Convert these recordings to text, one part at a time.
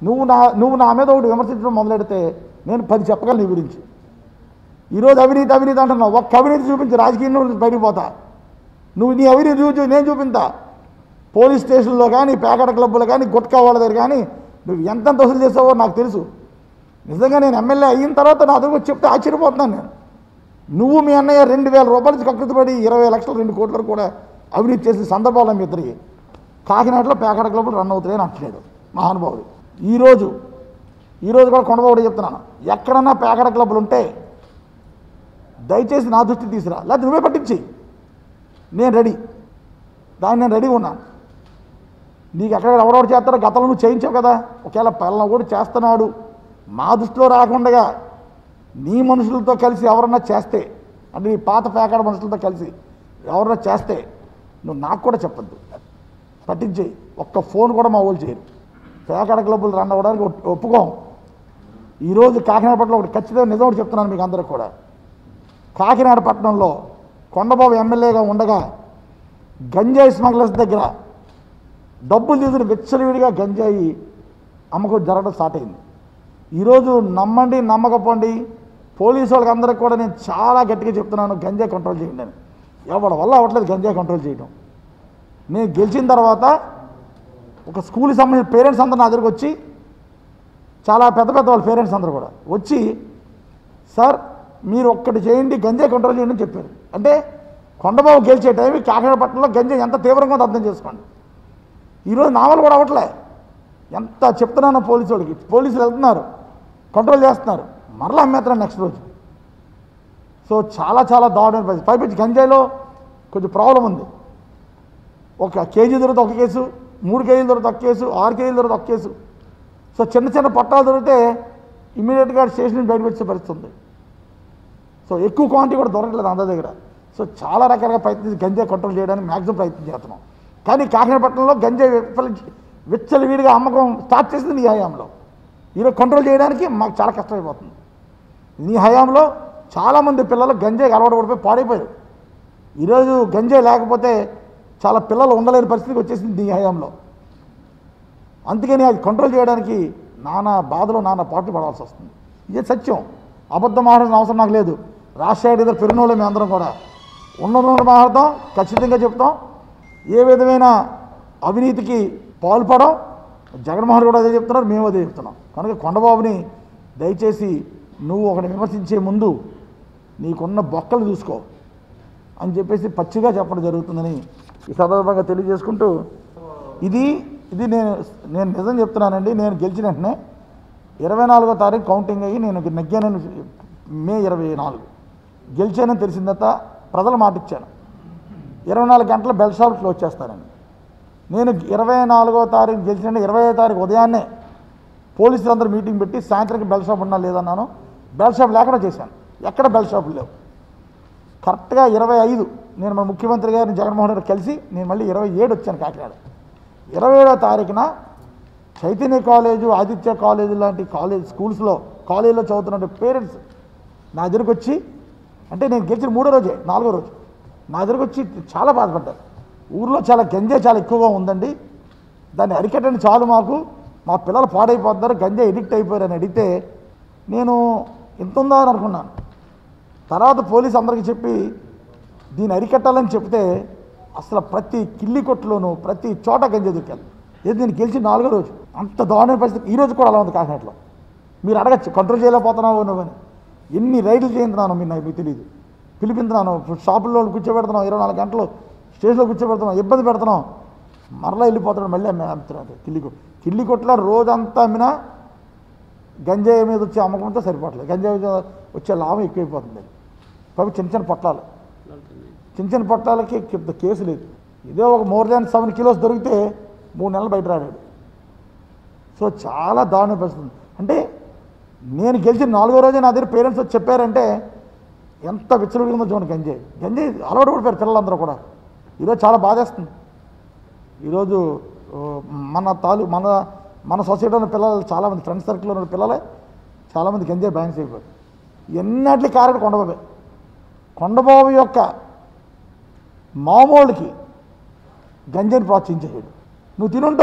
నువ్వు నా నువ్వు నా మీద ఒకటి విమర్శించడం మొదలెడితే నేను పది చెప్పగలను నీ గురించి ఈరోజు అవినీతి అవినీతి అంటున్నావు ఒక్క అవినీతి చూపించి రాజకీయం నుంచి బయటికి పోతా నువ్వు నీ అవినీతి చూపించు నేను చూపింతా పోలీస్ స్టేషన్లో కానీ పేకట క్లబ్లో కానీ గుట్కా వాళ్ళ దగ్గర కానీ నువ్వు ఎంతెంత వసూలు చేసావో నాకు తెలుసు నిజంగా నేను ఎమ్మెల్యే అయిన తర్వాత నా దగ్గర వచ్చి చెప్తే ఆశ్చర్యపోతున్నాను నేను నువ్వు మీ అన్నయ్య రెండు వేల రూపాయల నుంచి కకృతిపడి ఇరవై లక్షలు రెండు కోట్లకు కూడా అవినీతి చేసిన సందర్భాలు మీ ఇద్దరికి కాకినాడలో పేకట క్లబ్లు రన్ అవుతాయని అంటున్నాడు మహానుభావుడు ఈరోజు ఈరోజు కూడా కొండబాబుడు చెప్తున్నాను ఎక్కడన్నా పేకట క్లబ్లు ఉంటే దయచేసి నా దృష్టి తీసురా లేకపోతే నువ్వే పట్టించి నేను రెడీ దాన్ని నేను రెడీగా ఉన్నాను నీకు ఎక్కడ ఎవరెవరు చేస్తారో గతంలో నువ్వు చేయించావు కదా ఒకవేళ పిల్లలు కూడా చేస్తున్నాడు మా దృష్టిలో రాకుండా నీ మనుషులతో కలిసి ఎవరన్నా చేస్తే అంటే నీ పాత పేకాడ మనుషులతో కలిసి ఎవరన్నా చేస్తే నువ్వు నాకు కూడా చెప్పద్దు పట్టించేయి ఒక్క ఫోన్ కూడా మా వాళ్ళు చేయరు పేకాడ క్లబ్బులు రన్ అవ్వడానికి ఒప్- ఒప్పుకోం ఈరోజు కాకినాడ పట్ల ఒకటి ఖచ్చితంగా నిజం ఒకటి చెప్తున్నాను మీకు అందరికి కూడా కాకినాడ పట్టణంలో కొండబాబు ఎమ్మెల్యేగా ఉండగా గంజాయి స్మగ్లర్స్ దగ్గర డబ్బులు తీసుకుని విచ్చలవిడిగా గంజాయి అమ్మకం జరగడం స్టార్ట్ అయింది ఈరోజు నమ్మండి నమ్మకపోండి పోలీసు వాళ్ళకి అందరికి కూడా నేను చాలా గట్టిగా చెప్తున్నాను గంజాయి కంట్రోల్ చేయండి అని ఎవరి వల్ల అవ్వట్లేదు గంజాయి కంట్రోల్ చేయడం నేను గెలిచిన తర్వాత ఒక స్కూల్కి సంబంధించిన పేరెంట్స్ అందరూ నా దగ్గరకు వచ్చి చాలా పెద్ద పెద్ద వాళ్ళ పేరెంట్స్ అందరూ కూడా వచ్చి సార్ మీరు ఒక్కటి చేయండి గంజాయి కంట్రోల్ చేయండి అని చెప్పారు అంటే కొండబాబు గెలిచే టైం కాకినాడ పట్టణంలో గంజాయి ఎంత తీవ్రంగా ఉందో అర్థం చేసుకోండి ఈరోజు నావలు కూడా అవ్వట్లే ఎంత చెప్తున్నానో పోలీసు వాళ్ళకి పోలీసులు వెళ్తున్నారు కంట్రోల్ చేస్తున్నారు మరలా అమ్మేస్తున్నారు నెక్స్ట్ రోజు సో చాలా చాలా దారుణమైన పరిస్థితి పైపించి గంజాయిలో కొంచెం ప్రాబ్లం ఉంది ఒక కేజీ దొరికితే ఒక కేసు మూడు కేజీలు దొరికితే ఒక కేసు ఆరు కేజీలు దొరికితే ఒక కేసు సో చిన్న చిన్న పట్టాలు దొరికితే ఇమీడియట్గా స్టేషన్ నుంచి బయటకు వచ్చే పరిస్థితి ఉంది సో ఎక్కువ క్వాంటిటీ కూడా దొరకట్లేదు అందరి దగ్గర సో చాలా రకాలుగా ప్రయత్నించి గంజాయి కంట్రోల్ చేయడానికి మ్యాక్సిమం ప్రయత్నం చేస్తున్నాం కానీ కాకినాడ పట్టణంలో గంజాయి విప్పలి- విచ్చలవిడిగా అమ్మకం స్టార్ట్ చేసింది నీ హయాంలో ఈరోజు కంట్రోల్ చేయడానికి మాకు చాలా కష్టమైపోతుంది నీ హయాంలో చాలామంది పిల్లలు గంజాయి అలవాటు పడిపోయి పాడైపోయారు ఈరోజు గంజాయి లేకపోతే చాలా పిల్లలు ఉండలేని పరిస్థితికి వచ్చేసింది నీ హయాంలో అందుకని అది కంట్రోల్ చేయడానికి నానా బాధలు నానా పాటలు పడాల్సి వస్తుంది ఇదే సత్యం అబద్ధం మాట్లాడిన అవసరం నాకు లేదు రాజశేఖర్ ఇద్దరు పెరిగినోళ్ళు మేము అందరం కూడా ఉన్నది ఉన్నది మాట్లాడతాం ఖచ్చితంగా చెప్తాం ఏ విధమైన అవినీతికి పాల్పడం జగన్మోహన్ కూడా అదే చెప్తున్నారు మేము అదే చెప్తున్నాం కనుక కొండబాబుని దయచేసి నువ్వు ఒకటి విమర్శించే ముందు నీకున్న బొక్కలు చూసుకో అని చెప్పేసి పచ్చిగా చెప్పడం జరుగుతుందని ఈ సందర్భంగా తెలియజేసుకుంటూ ఇది ఇది నేను నేను నిజం చెప్తున్నానండి నేను గెలిచిన వెంటనే ఇరవై నాలుగో తారీఖు కౌంటింగ్ అయ్యి నేను నెగ్గానని మే ఇరవై నాలుగు గెలిచానని తెలిసిన తర్వాత ప్రజలు మాట ఇచ్చాను ఇరవై నాలుగు గంటల బెల్ షాప్ క్లోజ్ చేస్తానని నేను ఇరవై నాలుగో తారీఖు గెలిచిన ఇరవై తారీఖు ఉదయాన్నే పోలీసులందరూ మీటింగ్ పెట్టి సాయంత్రానికి బెల్ షాప్ ఉన్నా లేదన్నాను బెల్ షాప్ లేకుండా చేశాను ఎక్కడ బెల్ షాపులు లేవు కరెక్ట్గా ఇరవై ఐదు నేను మా ముఖ్యమంత్రి గారిని జగన్మోహన్ రెడ్డి కలిసి నేను మళ్ళీ ఇరవై ఏడు వచ్చాను కాకినాడ ఇరవై ఏడో తారీఖున చైతన్య కాలేజు ఆదిత్య కాలేజు లాంటి కాలేజ్ స్కూల్స్లో కాలేజీలో చదువుతున్న పేరెంట్స్ నా దగ్గరికి వచ్చి అంటే నేను గెలిచిన మూడో రోజే నాలుగో రోజు నా దగ్గరికి వచ్చి చాలా బాధపడ్డారు ఊర్లో చాలా గంజా చాలా ఎక్కువగా ఉందండి దాన్ని అరికట్టండి చాలు మాకు మా పిల్లలు పాడైపోతున్నారు గంజా ఎడిక్ట్ అయిపోయారని అడిగితే నేను ఇంత ఉందా అని అనుకున్నాను తర్వాత పోలీస్ అందరికీ చెప్పి దీన్ని అరికట్టాలని చెప్తే అసలు ప్రతి కిల్లి కొట్టులోనూ ప్రతి చోట గంజ దొరికాను ఏది నేను గెలిచి నాలుగో రోజు అంత దారుణమైన పరిస్థితి ఈ రోజు కూడా అలా ఉంది కాకినాడలో మీరు అడగచ్చు కంట్రోల్ చేయలేకపోతున్నావు నువ్వని ఎన్ని రైడ్లు చేయించున్నాను మీరు నాకు మీకు తెలియదు పిలిపించున్నాను షాపుల్లో కూర్చోబెడుతున్నాం ఇరవై నాలుగు గంటలు స్టేషన్లో కూర్చోబెడుతున్నాం ఇబ్బంది పెడుతున్నాం మరలా వెళ్ళిపోతున్నాడు మళ్ళీ అమ్మే అమ్ముతున్నాడు కిల్లి కొట్టు కిల్లి కొట్టులో రోజంతా అమ్మినా గంజాయి మీద వచ్చే అమ్మకంతో సరిపోవట్లేదు గంజాయి మీద వచ్చే లాభం ఎక్కువైపోతుంది కాబట్టి చిన్న చిన్న పొట్లాలు చిన్న చిన్న పొట్టాలకి పెద్ద కేసు లేదు ఇదే ఒక మోర్ దాన్ సెవెన్ కిలోస్ దొరికితే మూడు నెలలు బయట రాడాడు సో చాలా దారుణ పరిస్థితి ఉంది. అంటే నేను గెలిచిన నాలుగో రోజే నా దగ్గర పేరెంట్స్ వచ్చి చెప్పారంటే ఎంత విచ్చలవిడిగా ఉందో చూడండి గంజాయి గంజాయి అలవాటు పడిపోయారు పిల్లలందరూ కూడా ఈరోజు చాలా బాధేస్తుంది ఈరోజు ఓ, మన తాలూ మన మన సొసైటీలో పిల్లలు చాలామంది ఫ్రెండ్స్ సర్కిల్లో ఉన్న పిల్లలే చాలామంది గంజాయి బ్యాన్స్ అయిపోయారు ఎన్నట్లు కారణ కొండబాబే కొండబాబు యొక్క మామూలుకి గంజాయిని ప్రోత్సహించేసాడు నువ్వు తినుంటావు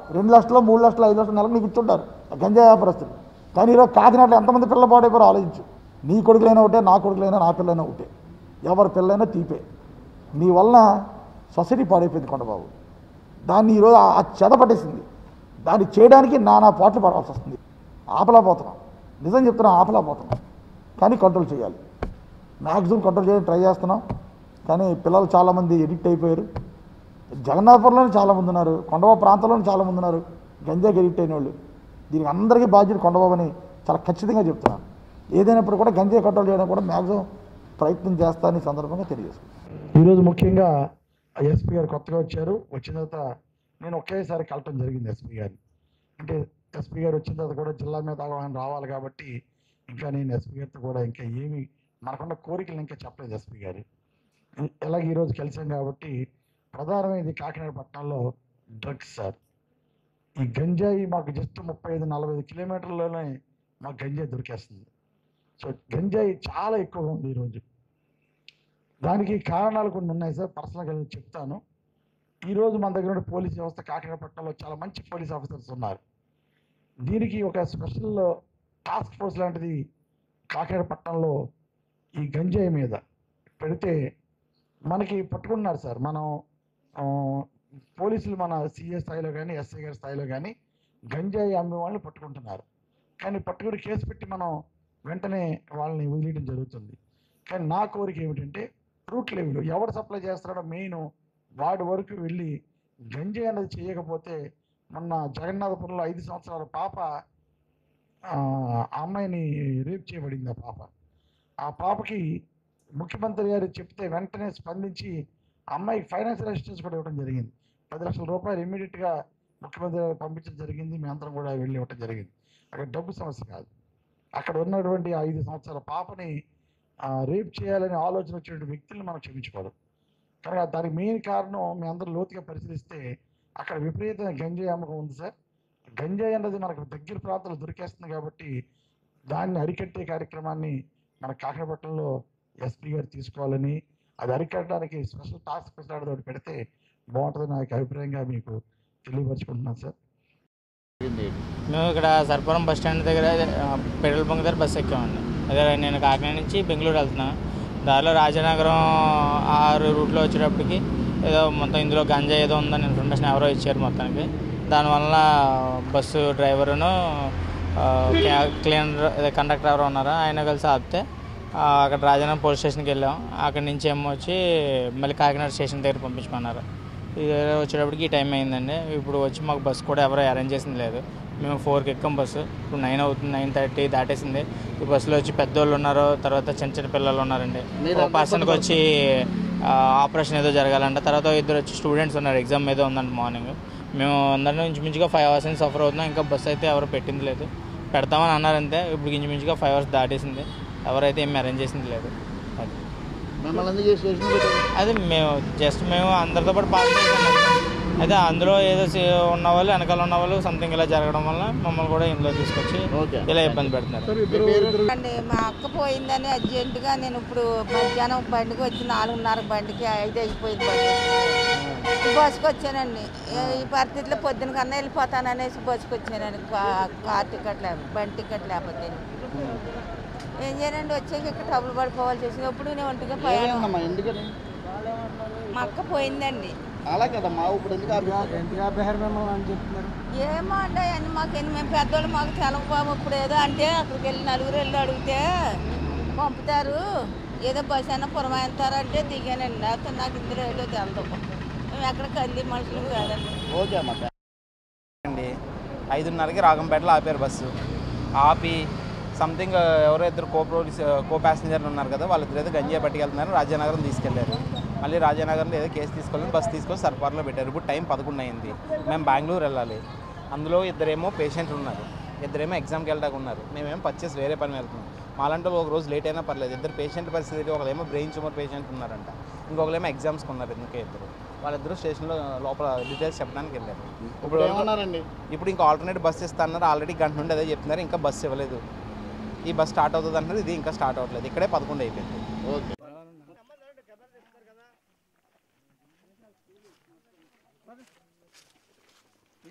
రెండు లక్షలు మూడు లక్షలు ఐదు లక్షలు నెలకు నీకు ఇచ్చుంటారు ఆ గంజా వ్యాపారస్తులు కానీ ఈరోజు కాకినాడలో ఎంతమంది పిల్లలు పాడైపోయారో ఆలోచించు నీ కొడుకులైనా ఒకటే నా కొడుకులైనా నా పిల్లైనా ఒకటే ఎవరి పిల్లైనా తీపే నీ వలన సొసైటీ పాడైపోయింది కొండబాబు దాన్ని ఈరోజు ఆ- ఆ చెద పట్టేసింది దాన్ని చేయడానికి నానా పాటలు పడాల్సి వస్తుంది ఆపలేకపోతున్నాం నిజం చెప్తున్నాం ఆపలేకపోతున్నాం కానీ కంట్రోల్ చేయాలి మ్యాక్సిమం కంట్రోల్ చేయడానికి ట్రై చేస్తున్నాం కానీ పిల్లలు చాలామంది ఎడిక్ట్ అయిపోయారు జగన్నాథపురంలోనే చాలామంది ఉన్నారు కొండబాబు ప్రాంతంలోనే చాలామంది ఉన్నారు గంజాకి ఎడిక్ట్ అయిన వాళ్ళు దీనికి అందరికీ బాధ్యత కొండబాబు అని చాలా ఖచ్చితంగా చెప్తున్నాను ఏదైనప్పుడు కూడా గంజాయి కంట్రోల్ చేయడానికి కూడా మ్యాక్సిమం ప్రయత్నం చేస్తానని ఈ సందర్భంగా తెలియజేస్తాను ఈరోజు ముఖ్యంగా ఎస్పీ గారు కొత్తగా వచ్చారు వచ్చిన తర్వాత నేను ఒకేసారి కలటం జరిగింది ఎస్పీ గారిని అంటే ఎస్పీ గారు వచ్చిన తర్వాత కూడా జిల్లా మీద అవగాహన రావాలి కాబట్టి ఇంకా నేను ఎస్పీ గారితో కూడా ఇంకా ఏమి మనకున్న కోరికలు ఇంకా చెప్పలేదు ఎస్పీ గారు ఎలాగ ఈరోజు కలిసాం కాబట్టి ప్రధానమైనది కాకినాడ పట్టణంలో డ్రగ్స్ సార్ ఈ గంజాయి మాకు జస్ట్ ముప్పై ఐదు నలభై ఐదు కిలోమీటర్లలోనే మాకు గంజాయి దొరికేస్తుంది సో గంజాయి చాలా ఎక్కువగా ఉంది ఈరోజు దానికి కారణాలు కొన్ని ఉన్నాయి సార్ పర్సనల్గా చెప్తాను ఈరోజు మన దగ్గర ఉన్న పోలీస్ వ్యవస్థ కాకినాడ పట్టణంలో చాలా మంచి పోలీస్ ఆఫీసర్స్ ఉన్నారు దీనికి ఒక స్పెషల్ టాస్క్ ఫోర్స్ లాంటిది కాకినాడ పట్టణంలో ఈ గంజాయి మీద పెడితే మనకి పట్టుకున్నారు సార్ మనం ఆ, పోలీసులు మన సిఏ స్థాయిలో కానీ ఎస్ఐ గారి స్థాయిలో కానీ గంజాయి అమ్మే వాళ్ళని పట్టుకుంటున్నారు కానీ పట్టుకుని కేసు పెట్టి మనం వెంటనే వాళ్ళని వదిలేయడం జరుగుతుంది కానీ నా కోరిక ఏమిటంటే రూట్ లెవెల్ ఎవరు సప్లై చేస్తున్నాడో మెయిన్ వాడి వరకు వెళ్ళి గంజాయి అనేది చేయకపోతే మొన్న జగన్నాథపురంలో ఐదు సంవత్సరాల పాప ఆ ఆ అమ్మాయిని రేప్ చేయబడింది ఆ పాప ఆ పాపకి ముఖ్యమంత్రి గారు చెప్తే వెంటనే స్పందించి ఆ అమ్మాయికి ఫైనాన్షియల్ అసిస్టెన్స్ కూడా ఇవ్వడం జరిగింది పది లక్షల రూపాయలు ఇమ్మీడియట్గా ముఖ్యమంత్రి గారు పంపించడం జరిగింది మీ అందరం కూడా వెళ్ళి ఇవ్వడం జరిగింది అక్కడ డబ్బు సమస్య కాదు అక్కడ ఉన్నటువంటి ఆ ఐదు సంవత్సరాల పాపని రేప్ చేయాలనే ఆలోచన వచ్చిన వ్యక్తులను మనం క్షమించుకోవడం కనుక దానికి మెయిన్ కారణం మీ అందరూ లోతుగా పరిశీలిస్తే అక్కడ విపరీతమైన గంజాయి అమ్మకం ఉంది సార్ గంజాయి అన్నది మనకు దగ్గర ప్రాంతాల్లో దొరికేస్తుంది కాబట్టి దాన్ని అరికట్టే కార్యక్రమాన్ని మన కాకినాడపట్నంలో ఎస్పీ గారు తీసుకోవాలని అది అరికట్టడానికి స్పెషల్ టాస్క్ ఫోర్స్ లాంటిది ఒకటి పెడితే బాగుంటుంది నా యొక్క అభిప్రాయంగా మీకు తెలియపరచుకుంటున్నాను సార్ మేము ఇక్కడ సర్పురం బస్ స్టాండ్ దగ్గర ఆ, పెట్రోల్ బంక్ దగ్గర బస్సు ఎక్కామండి అదే నేను కాకినాడ నుంచి బెంగళూరు వెళ్తున్నాను దారిలో రాజనగరం ఆరు రూట్లో వచ్చేటప్పటికి ఏదో మొత్తం ఇందులో గంజా ఏదో ఉందని ఇన్ఫర్మేషన్ ఎవరో ఇచ్చారు మొత్తానికి దానివల్ల బస్సు డ్రైవరును ఆ, క్యా- క్లీనర్ అదే కండక్టర్ ఎవరో ఉన్నారో ఆయన కలిసి ఆపితే ఆ, అక్కడ రాజనగరం పోలీస్ స్టేషన్కి వెళ్ళాం అక్కడి నుంచి ఏమో వచ్చి మళ్ళీ కాకినాడ స్టేషన్ దగ్గర పంపించమన్నారు ఇది వచ్చేటప్పటికి ఈ టైం అయిందండి ఇప్పుడు వచ్చి మాకు బస్సు కూడా ఎవరో అరేంజ్ చేసింది లేదు మేము ఫోర్కి ఎక్కాం బస్సు ఇప్పుడు నైన్ అవుతుంది నైన్ థర్టీ దాటేసింది ఈ బస్సులో వచ్చి పెద్దోళ్ళు ఉన్నారు తర్వాత చిన్న చిన్న పిల్లలు ఉన్నారండి ఒక పర్సన్కి వచ్చి ఆ, ఆపరేషన్ ఏదో జరగాలంట తర్వాత ఇద్దరు వచ్చి స్టూడెంట్స్ ఉన్నారు ఎగ్జామ్ ఏదో ఉందంట మార్నింగ్ మేము అందరం ఇంచుమించుగా ఫైవ్ అవర్స్ నుంచి సఫర్ అవుతున్నాం ఇంకా బస్సు అయితే ఎవరు పెట్టింది లేదు పెడతామని అన్నారంతే ఇప్పుడు ఇంచుమించుగా ఫైవ్ అవర్స్ దాటేసింది ఎవరైతే ఏమి అరేంజ్ చేసింది లేదు అది మిమ్మల్ని ఎందుకు ఈ స్టేషన్ పెట్టారు అదే మేము జస్ట్ మేము అందరితో పాటు పాస్ చేసాం అయితే అందులో ఏదో సి- ఉన్న వాళ్ళు వెనకాల ఉన్న వాళ్ళు సంథింగ్ ఇలా జరగడం వల్ల మమ్మల్ని కూడా ఇందులో తీసుకొచ్చి ఓకే ఇలా ఇబ్బంది పెడుతున్నారు మీ పేరు అండి మా అక్క పోయిందని అర్జెంటుగా నేను ఇప్పుడు మధ్యాహ్నం బండికి వచ్చి నాలుగున్నర బండికి ఐదు అయిపోయింది బండి బస్సుకి వచ్చానండి ఏ- ఈ పరిస్థితిలో పొద్దున కన్నా వెళ్ళిపోతాననేసి బస్సుకి వచ్చానండి కా- కార్ టికెట్ లేక బండి టికెట్ లేకపోతే ఏం చేయాలండి వచ్చాక ఇక్కడ డబ్బులు పడిపోవాల్సి వచ్చినప్పుడు నేను ఒంటిగా ప్రయాణం ఏమైందమ్మా ఎందుకని మా అక్క పోయిందండి అలా కదమ్మా ఇప్పుడు ఎందుకు ఆపేశారు? ఏమో అంటే అని మాకు మేము పెద్దోళ్ళు మాకు తెలవ బాబు ఇప్పుడు ఏదో అంటే అక్కడికి వెళ్ళి నలుగురు వెళ్ళి అడిగితే పంపుతారు ఏదో బస్ అయినా పురమాయిస్తారంటే దిగానండి లేకపోతే నాకు ఇందులో ఏదో తెలదు మేము ఎక్కడ కల్లి మనుషులు కాదండి ఓకే అమ్మా అండి ఐదున్నరకి రాగంపేటలో ఆపారు బస్సు ఆపి సంథింగ్ ఎవరో ఇద్దరు కో పోలీస్ కో ప్యాసింజర్లు ఉన్నారు కదా వాళ్ళిద్దరు ఏదో గంజా పట్టుకెళ్తున్నారు రాజానగరం తీసుకెళ్లారు మళ్ళీ రాజానగరంలో ఏదో కేసు తీసుకొని బస్సు తీసుకొని సర్పార్లో పెట్టారు ఇప్పుడు టైం పదకొండు అయింది మేము బెంగళూరు వెళ్ళాలి అందులో ఇద్దరేమో పేషెంట్లు ఉన్నారు ఇద్దరేమో ఎగ్జామ్కి వెళ్ళడానికి ఉన్నారు మేమేమో పర్చేస్ వేరే పని వెళ్తున్నాం మాలంటే ఒక రోజు లేట్ అయినా పర్లేదు ఇద్దరు పేషెంట్ పరిస్థితి ఒకరేమో బ్రెయిన్ ట్యూమర్ పేషెంట్ ఉన్నారంట ఇంకొకరేమో ఎగ్జామ్స్కి ఉన్నారు ఎందుకే ఇద్దరు వాళ్ళిద్దరు స్టేషన్లో లోపల డీటెయిల్స్ చెప్పడానికి వెళ్ళారు ఇప్పుడు ఏమన్నారండి ఇప్పుడు ఇంకా ఆల్టర్నేట్ బస్ ఇస్తాన్నారు ఆల్రెడీ గంట నుండి అదే చెప్తున్నారు ఇంకా బస్సు ఇవ్వలేదు ఈ బస్ స్టార్ట్ అవుతుంది అంటున్నారు ఇది ఇంకా స్టార్ట్ అవ్వట్లేదు ఇక్కడే పదకొండు అయిపోయింది ఓకే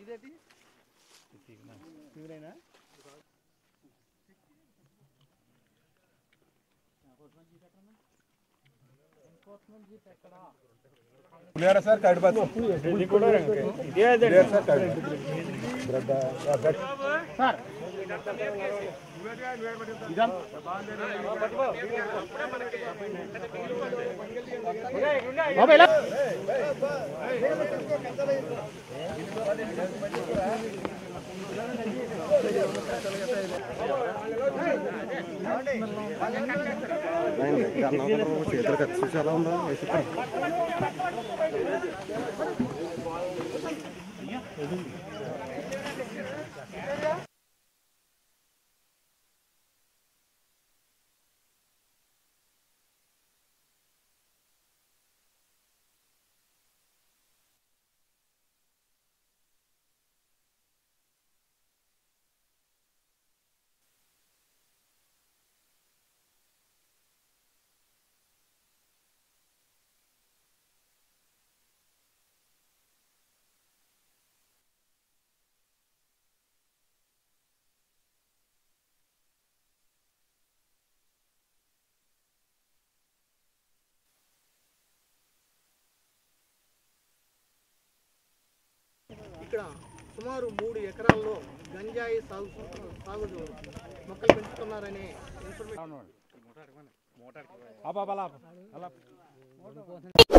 ఇక్కడ సుమారు మూడు ఎకరాల్లో గంజాయి సాగు సాగు మొక్కలు పెంచుతున్నారనే ఇన్ఫర్మేషన్